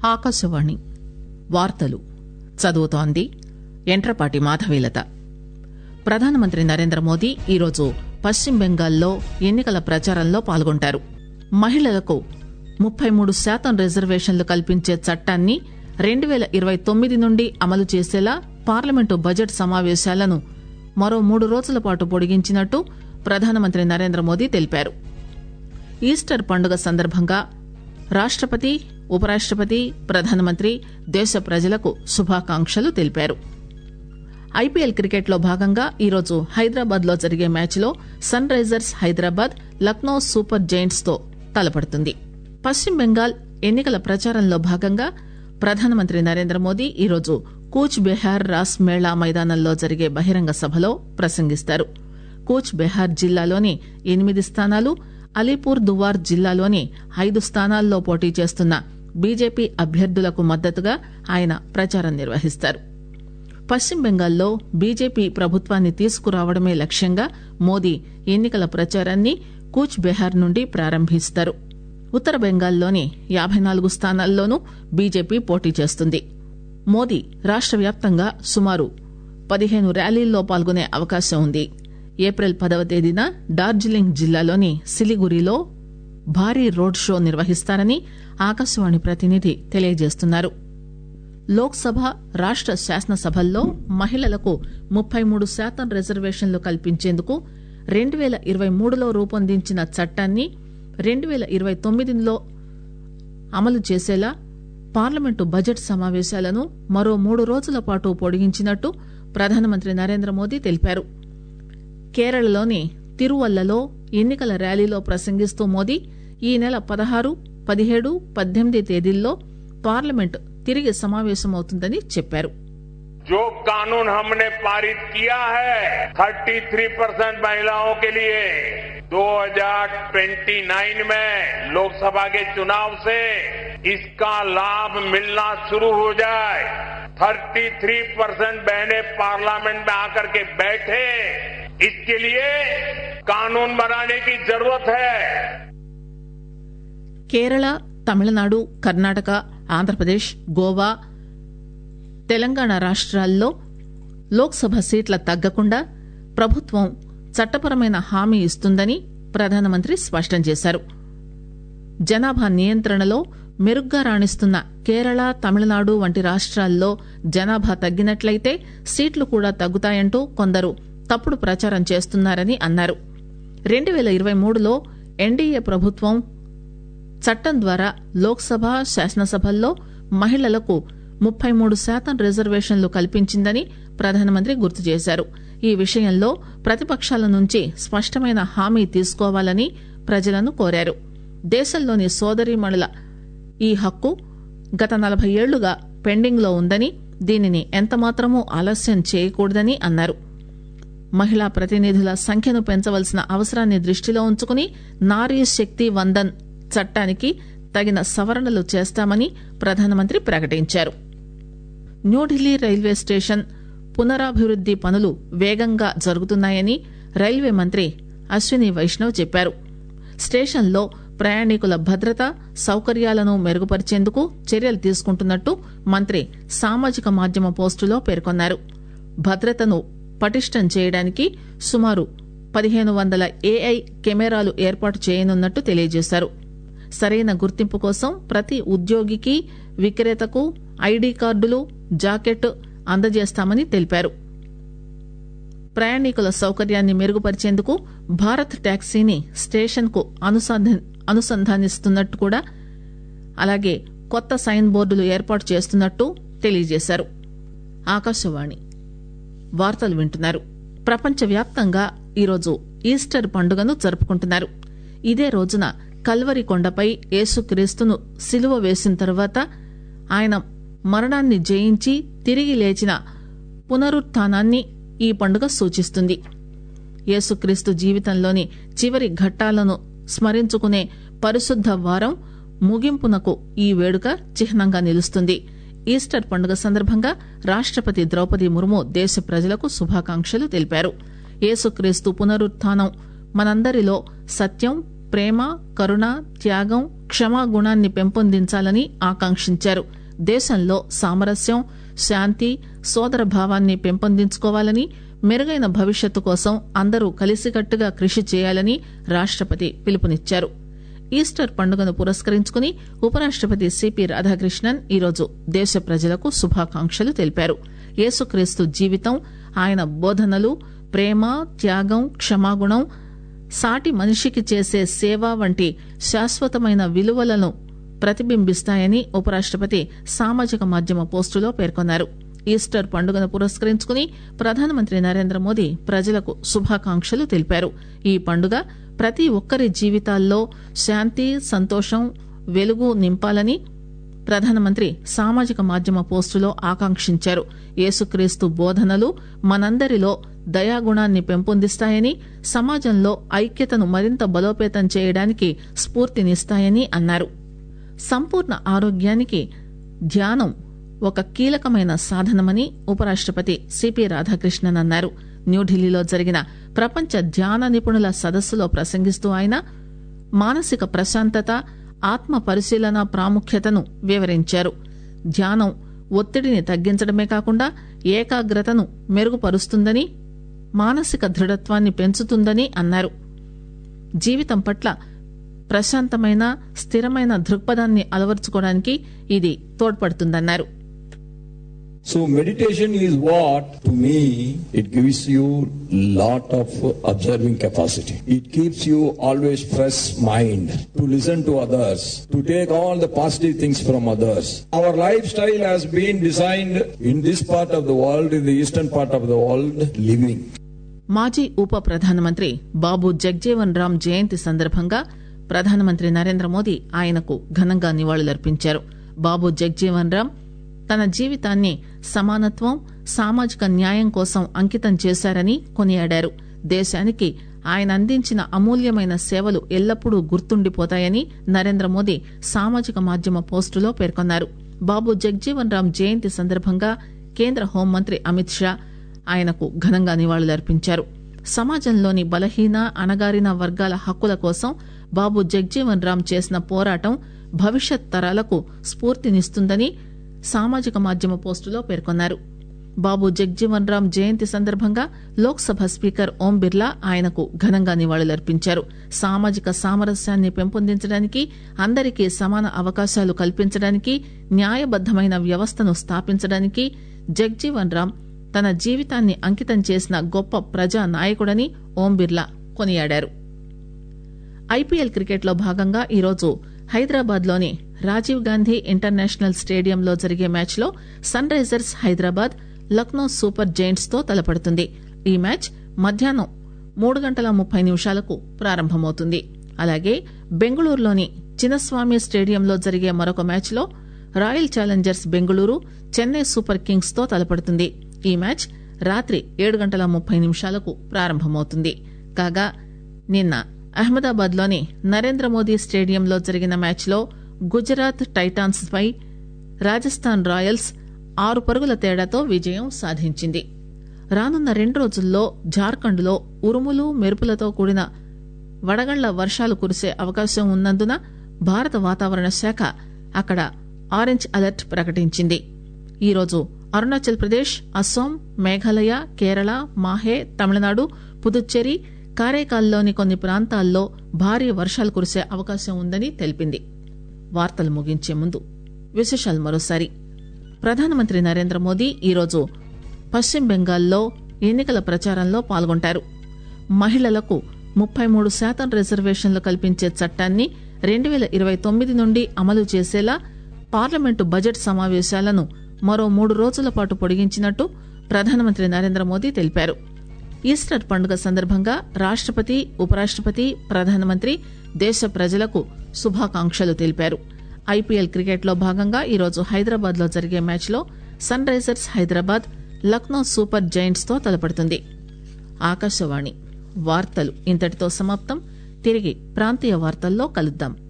ఆకాశవాణి వార్తలు చదువుతోంది ఎంట్రపాటి మాధవీలత ప్రధానమంత్రి నరేంద్ర మోదీ ఈరోజు పశ్చిమ బెంగాల్లో ఎన్నికల ప్రచారంలో పాల్గొంటారు మహిళలకు ముప్పై మూడు శాతం రిజర్వేషన్లు కల్పించే చట్టాన్ని రెండు పేల ఇరవై తొమ్మిది నుండి అమలు చేసేలా పార్లమెంటు బడ్జెట్ సమావేశాలను మరో మూడు రోజుల పాటు పొడిగించినట్టు ప్రధానమంత్రి నరేంద్ర మోదీ తెలిపారు ఈస్టర్ పండుగ సందర్భంగా రాష్టపతి ఉపరాష్టపతి ప్రధానమంత్రి దేశ ప్రజలకు శుభాకాంక్షలు తెలిపారు ఐపీఎల్ క్రికెట్లో భాగంగా ఈరోజు హైదరాబాద్ లో జరిగే మ్యాచ్లో Sunrisers Hyderabad Lucknow Super Giants తో తలపడుతుంది పశ్చిమ బెంగాల్ ఎన్నికల ప్రచారంలో భాగంగా ప్రధానమంత్రి నరేంద్ర మోదీ ఈరోజు కూచ్ బెహార్ రాస్ మేళా మైదానంలో జరిగే బహిరంగ సభలో ప్రసంగిస్తారు కూచ్ బెహార్ జిల్లాలోని ఎనిమిది స్థానాలు అలీపూర్ దువార్ జిల్లాలోని ఐదు స్థానాల్లో పోటీ చేస్తున్న బీజేపీ అభ్యర్థులకు మద్దతుగా ఆయన ప్రచారం నిర్వహిస్తారు పశ్చిమ బెంగాల్లో బీజేపీ ప్రభుత్వాన్ని తీసుకురావడమే లక్ష్యంగా మోదీ ఎన్నికల ప్రచారాన్ని కూచ్ బెహార్ నుండి ప్రారంభిస్తారు ఉత్తర బెంగాల్లోని యాబై నాలుగు స్థానాల్లోనూ బీజేపీ పోటీ చేస్తుంది మోదీ రాష్ట వ్యాప్తంగా సుమారు పదిహేను ర్యాలీల్లో పాల్గొనే అవకాశం ఉంది ఏప్రిల్ పదవ తేదీన డార్జిలింగ్ జిల్లాలోని సిలిగురిలో భారీ రోడ్ షో నిర్వహిస్తారని ఆకాశవాణి ప్రతినిధి తెలియజేస్తున్నారు లోక్సభ రాష్ట శాసనసభల్లో మహిళలకు ముప్పై మూడు శాతం రిజర్వేషన్లు కల్పించేందుకు రెండు పేల ఇరవై మూడులో రూపొందించిన చట్టాన్ని రెండు పేల ఇరవై తొమ్మిదిలో అమలు చేసేలా పార్లమెంటు బడ్జెట్ సమావేశాలను మరో మూడు రోజుల పాటు పొడిగించినట్టు ప్రధానమంత్రి నరేంద్ర మోదీ తెలిపారు కేరళలోని తిరువల్లలో ఎన్నికల ర్యాలీలో ప్రసంగిస్తూ మోదీ ఈ నెల పదహారు పదిహేడు పద్దెనిమిది తేదీల్లో పార్లమెంట్ తిరిగి సమావేశమవుతుందని చెప్పారు जो कानून हमने पारित किया है 33 परसेंट महिलाओं के लिए 2029 में लोकसभा के चुनाव से इसका लाभ मिलना शुरू हो जाए 33 परसेंट बहनें पार्लियामेंट में आकर के बैठे इसके लिए कानून बनाने की जरूरत है కేరళ తమిళనాడు కర్ణాటక ఆంధ్రప్రదేశ్ గోవా తెలంగాణ రాష్ట్రాల్లో లోక్సభ సీట్ల తగ్గకుండా ప్రభుత్వం చట్టపరమైన హామీ ఇస్తుందని ప్రధానమంత్రి స్పష్టం చేశారు జనాభా నియంత్రణలో మెరుగ్గా రాణిస్తున్న కేరళ తమిళనాడు వంటి రాష్ట్రాల్లో జనాభా తగ్గినట్లయితే సీట్లు కూడా తగ్గుతాయంటూ కొందరు తప్పుడు ప్రచారం చేస్తున్నారని అన్నారు రెండు పేల ఇరవై మూడులో ఎన్డీఏ ప్రభుత్వం చట్టం ద్వారా లోక్సభ శాసనసభల్లో మహిళలకు ముప్పై మూడు శాతం రిజర్వేషన్లు కల్పించిందని ప్రధానమంత్రి గుర్తు చేశారు ఈ విషయంలో ప్రతిపక్షాల నుంచి స్పష్టమైన హామీ తీసుకోవాలని ప్రజలను కోరారు దేశంలోని సోదరీమణుల ఈ హక్కు గత నలభై ఏళ్లుగా పెండింగ్ లో ఉందని దీనిని ఎంతమాత్రమూ ఆలస్యం చేయకూడదని అన్నారు మహిళా ప్రతినిధుల సంఖ్యను పెంచవలసిన అవసరాన్ని దృష్టిలో ఉంచుకుని నారీ శక్తి వందన్ చట్టానికి తగిన సవరణలు చేస్తామని ప్రధానమంత్రి ప్రకటించారు న్యూఢిల్లీ రైల్వే స్టేషన్ పునరాభివృద్ది పనులు వేగంగా జరుగుతున్నాయని రైల్వే మంత్రి అశ్విని వైష్ణవ్ చెప్పారు స్టేషన్లో ప్రయాణికుల భద్రత సౌకర్యాలను మెరుగుపరిచేందుకు చర్యలు తీసుకుంటున్నట్టు మంత్రి సామాజిక మాధ్యమ పోస్టులో పేర్కొన్నారు భద్రతను పటిష్టం చేయడానికి సుమారు పదిహేను వందల ఏఐ కెమెరాలు ఏర్పాటు చేయనున్నట్టు తెలియజేశారు సరైన గుర్తింపు కోసం ప్రతి ఉద్యోగికి విక్రేతకు ఐడీ కార్డులు జాకెట్ అందజేస్తామని తెలిపారు ప్రయాణికుల సౌకర్యాన్ని మెరుగుపరిచేందుకు భారత్ టాక్సీని స్టేషన్ కు అనుసంధానిస్తున్నట్టు కూడా అలాగే కొత్త సైన్ బోర్డులు ఏర్పాటు చేస్తున్నట్టు తెలియజేశారు ఆకాశవాణి వార్తలు వింటున్నారు ప్రపంచవ్యాప్తంగా ఈరోజు ఈస్టర్ పండుగను జరుపుకుంటున్నారు ఇదే రోజున కల్వరి కొండపై యేసుక్రీస్తును సిలువ వేసిన తరువాత ఆయన మరణాన్ని జయించి తిరిగి లేచిన పునరుత్నాన్ని ఈ పండుగ సూచిస్తుంది యేసుక్రీస్తు జీవితంలోని చివరి ఘట్టాలను స్మరించుకునే పరిశుద్ధ వారం ముగింపునకు ఈ వేడుక చిహ్నంగా నిలుస్తుంది ఈస్టర్ పండుగ సందర్భంగా రాష్టపతి ద్రౌపది ముర్ము దేశ ప్రజలకు శుభాకాంక్షలు తెలిపారు యేసుక్రీస్తు పునరుత్నం మనందరిలో సత్యం ప్రేమ కరుణ త్యాగం క్షమాగుణాన్ని పెంపొందించాలని ఆకాంక్షించారు దేశంలో సామరస్యం శాంతి సోదర భావాన్ని పెంపొందించుకోవాలని మెరుగైన భవిష్యత్తు కోసం అందరూ కలిసికట్టుగా కృషి చేయాలని రాష్టపతి పిలుపునిచ్చారు ఈస్టర్ పండుగను పురస్కరించుకుని ఉపరాష్టపతి సిపి రాధాకృష్ణన్ ఈరోజు దేశ ప్రజలకు శుభాకాంక్షలు తెలిపారు యేసుక్రీస్తు జీవితం ఆయన బోధనలు ప్రేమ త్యాగం క్షమాగుణం సాటి మనిషికి చేసే సేవ వంటి శాశ్వతమైన విలువలను ప్రతిబింబిస్తాయని ఉపరాష్టపతి సామాజిక మాధ్యమ పోస్టులో పేర్కొన్నారు ఈస్టర్ పండుగను పురస్కరించుకుని ప్రధానమంత్రి నరేంద్ర మోదీ ప్రజలకు శుభాకాంక్షలు తెలిపారు ఈ పండుగ ప్రతి ఒక్కరి జీవితాల్లో శాంతి సంతోషం వెలుగు నింపాలని ప్రధానమంత్రి సామాజిక మాధ్యమ పోస్టులో ఆకాంక్షించారు యేసుక్రీస్తు బోధనలు మనందరిలో దయాగుణాన్ని పెంపొందిస్తాయని సమాజంలో ఐక్యతను మరింత బలోపేతం చేయడానికి స్ఫూర్తినిస్తాయని అన్నారు సంపూర్ణ ఆరోగ్యానికి ధ్యానం ఒక కీలకమైన సాధనమని ఉపరాష్టపతి సిపి రాధాకృష్ణన్ అన్నారు న్యూఢిల్లీలో జరిగిన ప్రపంచ ధ్యాన నిపుణుల సదస్సులో ప్రసంగిస్తూ ఆయన మానసిక ప్రశాంతత ఆత్మ పరిశీలన ప్రాముఖ్యతను వివరించారు ధ్యానం ఒత్తిడిని తగ్గించడమే కాకుండా ఏకాగ్రతను మెరుగుపరుస్తుందని మానసిక దృఢత్వాన్ని పెంచుతుందని అన్నారు జీవితం పట్ల ప్రశాంతమైన స్థిరమైన దృక్పథాన్ని అలవర్చుకోవడానికి ఇది తోడ్పడుతుందన్నారు So meditation is what to me it gives you lot of observing capacity. It keeps you always fresh mind to listen to others, to take all the positive things from others. Our lifestyle has been designed in this part of the world, in the eastern part of the world, living. మాజీ ఉప ప్రధానమంత్రి బాబు జగ్జీవన్ రామ్ జయంతి సందర్భంగా ప్రధానమంత్రి నరేంద్ర మోదీ ఆయనకు ఘనంగా నివాళులర్పించారు బాబు జగ్జీవన్ రామ్ తన జీవితాన్ని సమానత్వం సామాజిక న్యాయం కోసం అంకితం చేశారని కొనియాడారు దేశానికి ఆయన అందించిన అమూల్యమైన సేవలు ఎల్లప్పుడూ గుర్తుండిపోతాయని నరేంద్ర మోదీ సామాజిక మాధ్యమ పోస్టులో పేర్కొన్నారు బాబు జగ్జీవన్ రామ్ జయంతి సందర్భంగా కేంద్ర హోంమంత్రి అమిత్ షా ఆయనకు ఘనంగా నివాళులర్పించారు సమాజంలోని బలహీన అణగారిన వర్గాల హక్కుల కోసం బాబు జగ్జీవన్ రామ్ చేసిన పోరాటం భవిష్యత్ తరాలకు స్ఫూర్తినిస్తుందని సామాజిక మాధ్యమ పోస్టులో పేర్కొన్నారు బాబు జగ్జీవన్ రామ్ జయంతి సందర్భంగా లోక్సభ స్పీకర్ ఓం బిర్లా ఆయనకు ఘనంగా నివాళులర్పించారు సామాజిక సామరస్యాన్ని పెంపొందించడానికి అందరికీ సమాన అవకాశాలు కల్పించడానికి న్యాయబద్దమైన వ్యవస్థను స్థాపించడానికి జగ్జీవన్ రామ్ తన జీవితాన్ని అంకితం చేసిన గొప్ప ప్రజా నాయకుడని ఓం బిర్లా కొనియాడారు ఐపీఎల్ క్రికెట్లో భాగంగా ఈరోజు హైదరాబాద్ లోని రాజీవ్ గాంధీ ఇంటర్నేషనల్ స్టేడియంలో జరిగే మ్యాచ్లో Sunrisers Hyderabad Lucknow Super Giants తో తలపడుతుంది ఈ మ్యాచ్ మధ్యాహ్నం మూడు గంటల ముప్పై నిమిషాలకు ప్రారంభమవుతుంది అలాగే బెంగళూరులోని చిన్నస్వామి స్టేడియంలో జరిగే మరొక మ్యాచ్లో Royal Challengers Bengaluru Chennai Super Kings తో తలపడుతుంది ఈ మ్యాచ్ రాత్రి ఏడు గంటల ముప్పై నిమిషాలకు ప్రారంభమవుతుంది కాగా నిన్న అహ్మదాబాద్ లోని నరేంద్ర మోదీ స్టేడియంలో జరిగిన మ్యాచ్లో గుజరాత్ టైటాన్స్ పై రాజస్థాన్ రాయల్స్ ఆరు పరుగుల తేడాతో విజయం సాధించింది రానున్న రెండు రోజుల్లో జార్ఖండ్ లో ఉరుములు మెరుపులతో కూడిన వడగళ్ల వర్షాలు కురిసే అవకాశం ఉన్నందున భారత వాతావరణ శాఖ అక్కడ ఆరెంజ్ అలర్ట్ ప్రకటించింది ఈరోజు అరుణాచల్ ప్రదేశ్ అస్సాం మేఘాలయ కేరళ మాహే తమిళనాడు పుదుచ్చేరి కారైకాల్లోని కొన్ని ప్రాంతాల్లో భారీ వర్షాలు కురిసే అవకాశం ఉందని తెలిపింది వార్తలు ముగించే ముందు విశేషాలు మరోసారి ప్రధానమంత్రి నరేంద్ర మోదీ ఈరోజు పశ్చిమ బెంగాల్లో ఎన్నికల ప్రచారంలో పాల్గొంటారు మహిళలకు ముప్పై మూడు శాతం రిజర్వేషన్లు కల్పించే చట్టాన్ని రెండు వేల ఇరవై తొమ్మిది నుండి అమలు చేసేలా పార్లమెంటు బడ్జెట్ సమావేశాలను మరో మూడు రోజుల పాటు పొడిగించినట్టు ప్రధానమంత్రి నరేంద్ర మోదీ తెలిపారు ఈస్టర్ పండుగ సందర్భంగా రాష్టపతి ఉపరాష్టపతి ప్రధానమంత్రి దేశ ప్రజలకు శుభాకాంక్షలు తెలిపారు ఐపీఎల్ క్రికెట్లో భాగంగా ఈరోజు హైదరాబాద్ లో జరిగే మ్యాచ్లో Sunrisers Hyderabad Lucknow Super Giants తో తలపడుతుంది ఆకాశవాణి వార్తలు ఇంతటితో సమాప్తం తిరిగి ప్రాంతీయ వార్తల్లో కలుద్దాం